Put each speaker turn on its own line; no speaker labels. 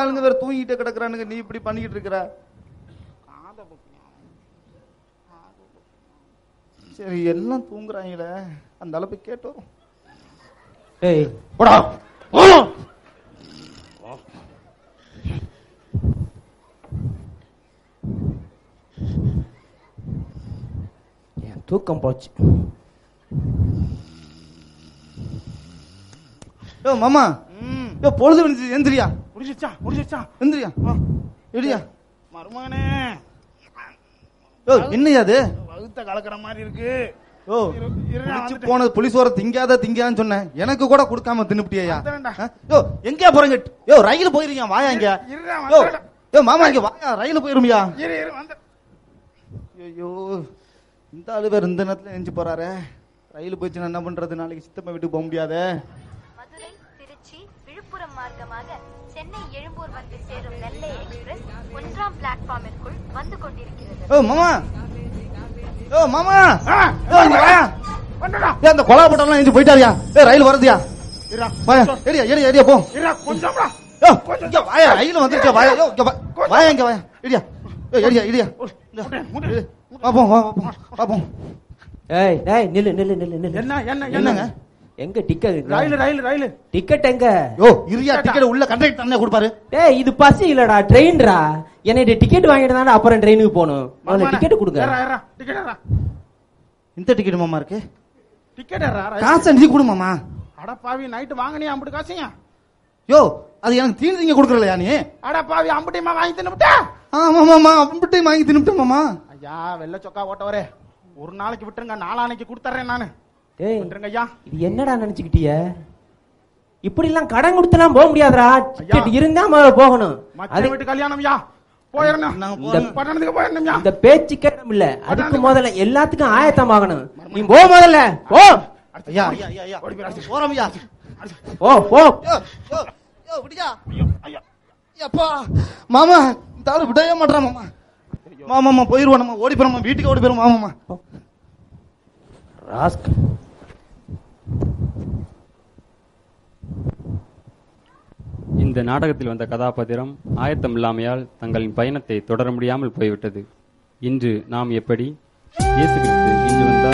ஆளுங்க வேற தூங்கிட்டே கிடக்குறானுங்க நீ இப்படி பண்ணிக்கிட்டு இருக்கிற சரி எல்லாம் தூங்குறாங்களே அந்த அளவுக்கு கேட்டு வரும்
ஏய்
போடா
என் தூக்கம் போச்சு
யோ மாமா
ம்
யோ பொழுது விழுந்துச்சு எந்திரியா
முடிச்சிச்சா முடிச்சிச்சா
எந்திரியா எடியா
மருமகனே
யோ என்னையா அது
வகுத்த கலக்கிற மாதிரி இருக்கு
யோ
இரு- இரு, நான்
குடிச்சு
வந்துட்டேன்.
போனது புளிசோர திங்காத திங்கான்னு சொன்னேன் எனக்கு கூட கொடுக்காம தின்னுப்டியா
வந்துடுறேன்டா.
யோ எங்கயா போறீங்க யோ ரயில் போயிருக்கீங்க வாயா இங்க
இருடா,
யோ
வந்துடுறேன்.
யோ மாமா இங்க வாயா ரயில் போயிருமியா
இரு இரு வந்து
ஐயோ இந்த ஆளு வேற இந்த நேரத்துல எஞ்சி போறாரே ரயில் போயிடுச்சுன்னா என்ன பண்றது நாளைக்கு சித்தப்பா வீட்டுக்கு போக முடியாதே
மதுரை திருச்சி விழுப்புரம் மார்க்கமாக சென்னை எழும்பூர் வந்து சேரும் நெல்லை எக்ஸ்பிரஸ் ஒன்றாம் பிளாட்ஃபார்மிற்குள் வந்து கொண்டிருக்கிறது
ஓ மாமா ஓ மாமா
ஆ,
யோ இங்க வாயா
வந்துடா
ஏ அந்த கொலா போட்டெல்லாம் எஞ்சி போயிட்டாரியா ஏ ரயில் வருதுயா
இருடா
வாயா ஏடியா ஏடியா ஏடியா போ
இருடா கொஞ்சம்டா
யோ இங்க வாயா ரயில் வந்துருச்சு வாயா யோ இங்க வா- வாயா இங்க வாயா ஏடியா யோ ஏடியா ஏடியா
முட்டு, முட்டு.
பாப்போம் வா பாப்போம் பாப்போம்
ஏய் டேய் நில்லு நில்லு நில்லு நில்லு
என்ன என்ன
என்னங்க
என்னங்க
எங்க டிக்கெட்
ரயில் ரயில் ரயில்
டிக்கெட் எங்க
யோ இரியா டிக்கெட் உள்ள கண்டக்டர் தானே கொடுப்பாரு
டேய் இது பஸ் இல்லடா ட்ரெயின்டா என்னைய டிக்கெட் வாங்கிட்டு தானே அப்புறம் ட்ரெயினுக்கு போகணும் முதல்ல டிக்கெட் கொடுங்க
ஏறா ஏறா டிக்கெட் ஏறா
இந்த டிக்கெட் மாமா இருக்கு
டிக்கெட் ஏறா ரயில்.
காசு நீ கொடு மாமா
அட பாவி நைட்டு வாங்கினியா அம்புட்டு காசுங்க
யோ அது எனக்கு தீனி திங்க கொடுக்கறலையா நீ
அட பாவி அம்புட்டியமா வாங்கி தின்னுட்டா
ஆமா மாமா அப்படின்ட்டு வாங்கி தின்னுட்டேன் மாமா
ஐயா வெள்ளை சொக்கா ஓட்டவரே ஒரு நாளைக்கு விட்டுருங்க நாளானைக்கு கொடுத்துறேன் நானு
டேய்
விட்டுருங்க ஐயா
இது என்னடா நினைச்சுக்கிட்டிய இப்படி எல்லாம் கடன் கொடுத்தெல்லாம் போக முடியாதுடா டிக்கெட் இருந்தா முதல்ல போகணும்
மச்ச
அது
வீட்டு கல்யாணம் ஐயா போயிடணும்
நாங்க
இந்த
பட்டணத்துக்கு போயிடணும் ஐயா
இந்த பேச்சு கேட்டம் இல்ல அதுக்கு முதல்ல எல்லாத்துக்கும் ஆயத்தம் ஆகணும் நீ போ முதல்ல போ
ஐயா ஐயா ஐயா ஐயா போறோம் ஐயா
போ போ
யோ யோ யோ விடியா அப்பா மாமா இந்த ஆளு விடவே மாட்டான் மாமா மாமாமா போயிருவோம் நம்ம ஓடி போறோம் வீட்டுக்கு ஓடி போயிரும் மாமாமா
ராஸ்கல்
இந்த நாடகத்தில் வந்த கதாபாத்திரம் ஆயத்தம் இல்லாமையால் தங்களின் பயணத்தை தொடர முடியாமல் போய்விட்டது இன்று நாம் எப்படி இயேசு கிறிஸ்து இன்று வந்தார்